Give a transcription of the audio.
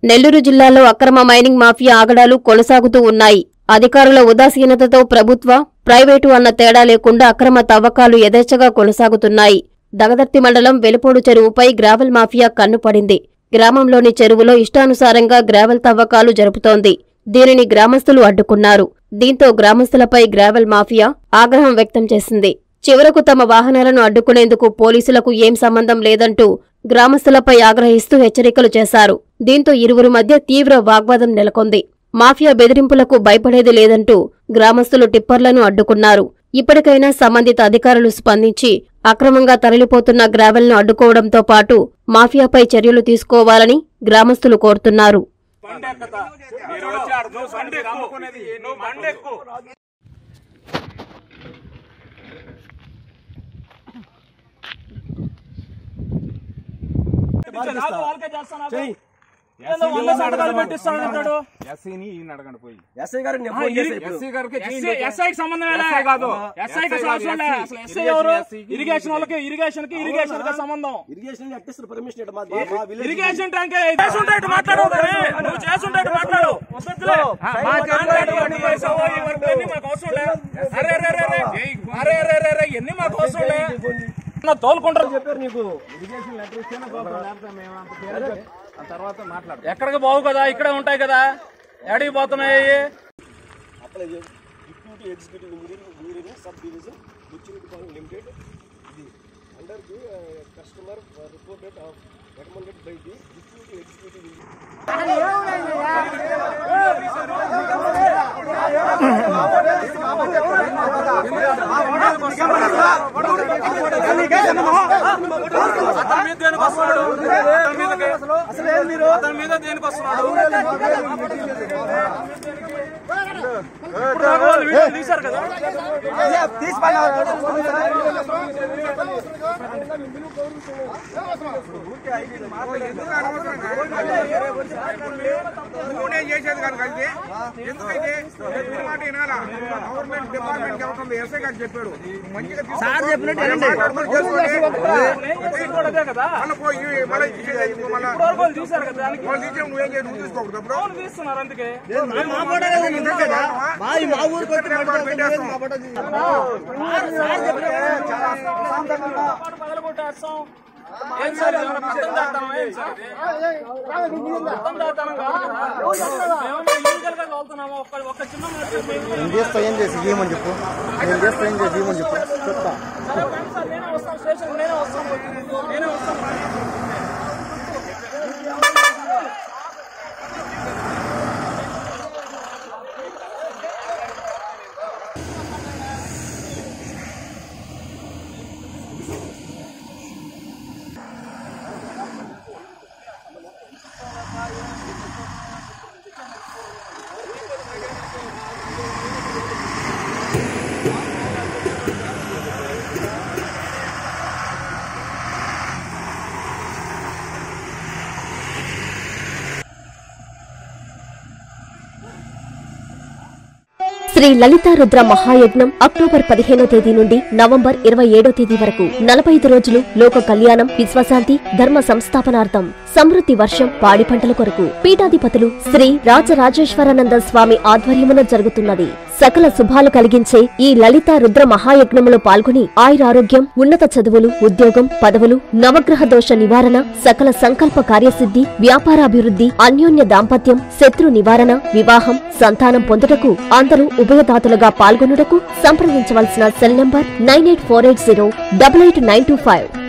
నెల్లూరు జిల్లాలో అక్రమ mining mafia ఆగడాలు కొనసాగుతూ ఉన్నాయి అధికారుల ఉదాసీనతతో ప్రభుత్వ ప్రైవేటు అన్న తేడా లేకుండా అక్రమ తవ్వకాలు యథేచ్ఛగా కొనసాగుతున్నాయి దగదర్తి మండలం వెలుపోడు చెరువుపై గ్రావెల్ మాఫియా కన్నుపడింది గ్రామంలోని చెరువులో ఇష్టానుసారంగా గ్రావెల్ తవ్వకాలు జరుపుతోంది దీనిని గ్రామస్తులు అడ్డుకున్నారు దీంతో గ్రామస్తులపై గ్రావెల్ మాఫియా ఆగ్రహం వ్యక్తం చేసింది చివరకు తమ వాహనాలను అడ్డుకునేందుకు పోలీసులకు ఏం సంబంధం లేదంటూ గ్రామస్తులపై ఆగ్రహిస్తూ హెచ్చరికలు చేశారు దీంతో ఇరువురు మధ్య తీవ్ర వాగ్వాదం నెలకొంది మాఫియా బెదిరింపులకు భయపడేది లేదంటూ గ్రామస్తులు టిప్పర్లను అడ్డుకున్నారు ఇప్పటికైనా సంబంధిత అధికారులు స్పందించి అక్రమంగా తరలిపోతున్న గ్రావెల్ను అడ్డుకోవడంతో పాటు మాఫియాపై చర్యలు తీసుకోవాలని గ్రామస్తులు కోరుతున్నారు బండెక్కతా మీరు వచ్చి ఆడ నువ్వు బండి అమ్ముకునేది నువ్వు బండెక్కు నాకు వాళ్ళకే చేస్తాను ఏందో వంద సంతకాలు పెట్టిస్తాను అంటాడు ఎస్ఐని ఈయన అడగండి పోయి ఎస్ఐ గారికి నేను ఫోన్ చేసా ఇప్పుడు ఎస్ఐ గారికి ఎస్ఐ ఎస్ఐకి సంబంధం లేదా? ఎస్ఐ కాదు. ఎస్ఐకి ఎస్ఐ అవసరం లే. కాదు, అసలు ఎస్ఐ ఇరిగేషన్ ఎవరు ఎస్ఐకి ఇరిగేషన్ వాళ్ళకి ఇరిగేషన్ కి ఇరిగేషన్ కి సంబంధం ఇరిగేషన్ అట్టిస్తారు పర్మిషన్ ఇటు మా మా విలేజ్ ఇరిగేషన్ ట్యాంక్ చేసుంటే ఇటు మాట్లాడు కానీ నువ్వు చేసుంటే ఇటు మాట్లాడు వద్దొద్దులే. మా కాంట్రాక్ట్ వర్క్ చేసావు, ఈ వర్క్ అన్ని మాకు అవసరం లే. అరే అరే అరే అరే. అరే అరే అరే అరే ఎన్ని మాకు అవసరం లే. నా తోలుకుంటారు చెప్పారు నీకు ఇరిగేషన్ లెటర్ ఇస్తేనే పోతాం లేకపోతే మేము అంత తేలిక ఆ తర్వాత మాట్లాడతాం ఎక్కడికి పోవు కదా ఇక్కడే ఉంటాయి కదా ఎడికి పోతున్నాయి అప్లై చేసి deputy executive engineer engineering sub division Buchireddypalem limited ఇది under the customer reported of recommended by the deputy executive engineer అతని మీద దేనికి వస్తున్నాడు అతని మీదకి అతని మీద దేనికి వస్తున్నాడు ఇప్పుడు దాకా వాళ్ళు వీడియో తీశారు కదా నువ్వునే చేసేది కాదు కలిసి ఎందుకైతే చెప్పిన మాట వినాలా గవర్నమెంట్ డిపార్ట్మెంట్ అవుతుంది ఎస్ఐ గారు చెప్పాడు మంచిగా సార్ కూడా అదే కదా మళ్ళీ పోయి మళ్ళీ ఇచ్చేది ఇంకో మళ్ళీ ఇప్పుడు వరకు వాళ్ళు తీశారు కదా దానికి వాళ్ళు తీసే నువ్వేం చేయాలి నువ్వు తీసుకోకూడదు అప్పుడు వాళ్ళు తీస్తున్నారు అందుకే పాటు పగలగొట్టేస్తాం. ఏం సార్ ఇది? ఏమైనా పక్కన దాస్తామా? ఏం సార్ ఇది? పక్కన దాస్తానం కాదు కదా. మేమేమో illegal గా తోలుతున్నామా? ఒక్క- ఒక్క చిన్న మాట మేము- నేను చేస్తా ఏం చేసి ఇవ్వమని చెప్పు నేను చేస్తా ఏం చేసి ఇవ్వమని చెప్పు చెప్తా సరే, రండి సార్, నేనే వస్తాను స్టేషన్ నేనే వస్తాను నేనే వస్తాను శ్రీ లలితా రుద్ర మహాయజ్ఞం అక్టోబర్ పదిహేనో తేదీ నుండి నవంబర్ ఇరవై ఏడో తేదీ వరకు నలభై ఐదు రోజులు లోక కళ్యాణం విశ్వశాంతి ధర్మ సంస్థాపనార్థం సమృద్ధి వర్షం పాడి పంటల కొరకు పీఠాధిపతులు శ్రీ రాజరాజేశ్వరానంద స్వామి ఆధ్వర్యమున జరుగుతున్నది సకల శుభాలు కలిగించే ఈ లలితా రుద్ర మహాయజ్ఞములో పాల్గొని ఆయురారోగ్యం ఉన్నత చదువులు ఉద్యోగం పదవులు నవగ్రహ దోష నివారణ సకల సంకల్ప కార్యసిద్ధి వ్యాపారాభివృద్ధి అన్యోన్య దాంపత్యం శత్రు నివారణ వివాహం సంతానం పొందుటకు అందరూ ఉభయదాతలుగా పాల్గొనుటకు సంప్రదించవలసిన cell number nine eight four eight zero double eight nine two five